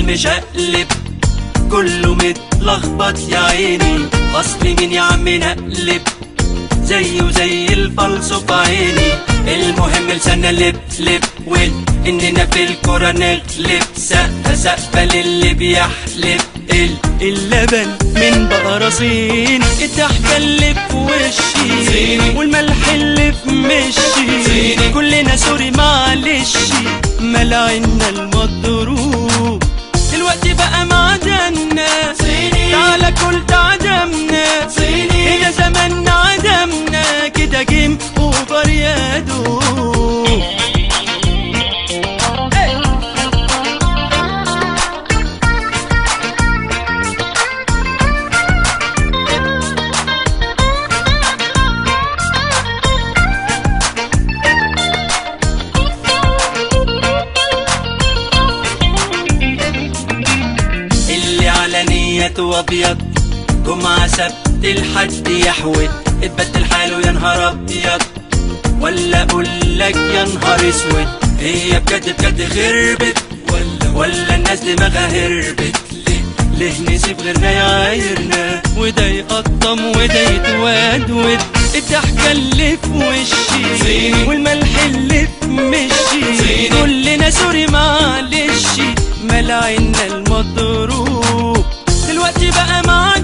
مشقلب كله متلخبط يا عيني اصل مين يا عم نقلب زيه زي الفلسو في عيني المهم لسنا لب لب وين اننا في الكرة نغلب سقفة سقفة للي بيحلب ال- اللبن من بقرصين الضحكة اللي في وشي صيني. والملح اللي في مشي صيني. كلنا سوري معلش ملاعنا المضروب دلوقتي بقى معدنا صيني. تعالى كل تعدمنا صيني. هنا زماننا عدمنا كده جيم اوفر يا دوب اللي على نيته ابيض جمعة سبت الحد يحود اتبدل حاله يا نهار ابيض ولا اقول لك يا نهار اسود هي بجد بجد خربت ولا ولا الناس دماغها هربت ليه ليه نسيب غيرنا يعايرنا وده يقطم وده يتودود الضحكة اللي في وشي صيني. والملح اللي في مشي صيني. كلنا سوري معلش ملاعنا المضروب دلوقتي بقى معانا